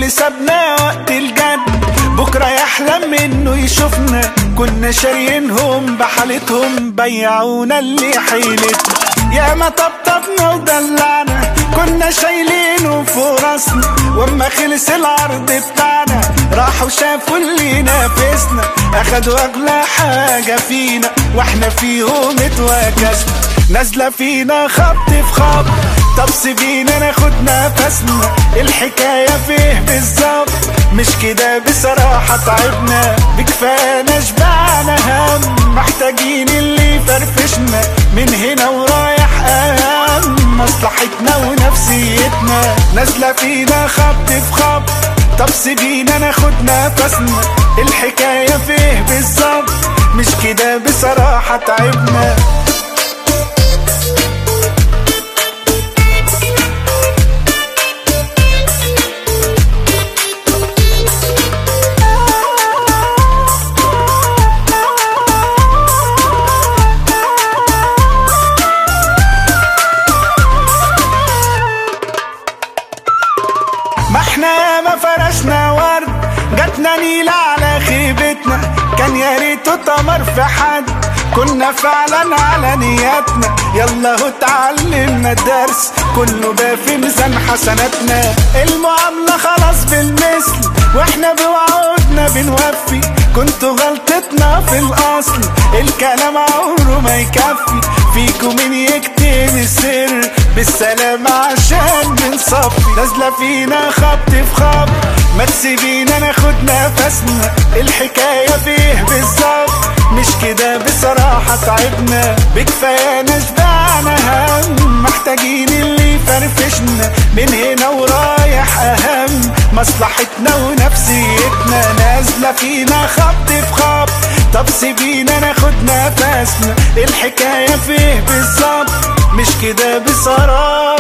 اللي سابنا وقت الجد بكرة يحلم انه يشوفنا كنا شاريينهم بحالتهم بيعونا اللي حيلتنا يا ما طبطبنا ودلعنا كنا شايلينه فوق راسنا واما خلص العرض بتاعنا راحوا شافوا اللي نافسنا اخدوا اغلى حاجة فينا واحنا فيهم اتواكسنا نازلة فينا خبط في خبط طب سيبينا ناخد نفسنا الحكاية فيه بالظبط مش كده بصراحة تعبنا بكفانا شبعنا هم محتاجين اللي يفرفشنا من هنا ورايح أهم مصلحتنا ونفسيتنا نازلة فينا خبط في خبط طب سيبينا ناخد نفسنا الحكاية فيه بالظبط مش كده بصراحة تعبنا ما احنا ما فرشنا ورد جاتنا نيلة على خيبتنا كان يا ريته تمر في حد كنا فعلا على نياتنا يلا هو اتعلمنا الدرس كله بقى في ميزان حسناتنا المعاملة خلاص بالمثل واحنا بوعودنا بنوفي كنتوا غلطتنا في الاصل الكلام عمره ما يكفي فيكم مين يكتم السر بالسلامة عشان بنصفي نازلة فينا خبط في خبط ما تسيبينا ناخد نفسنا الحكاية فيه بالظبط مش كده بصراحة تعبنا بكفايانا شبعنا هم محتاجين اللي يفرفشنا من هنا ورايح أهم مصلحتنا ونفسيتنا نازلة فينا خبط في خبط طب سيبينا ناخد نفسنا الحكاية فيه بالظبط مش كده بصراحة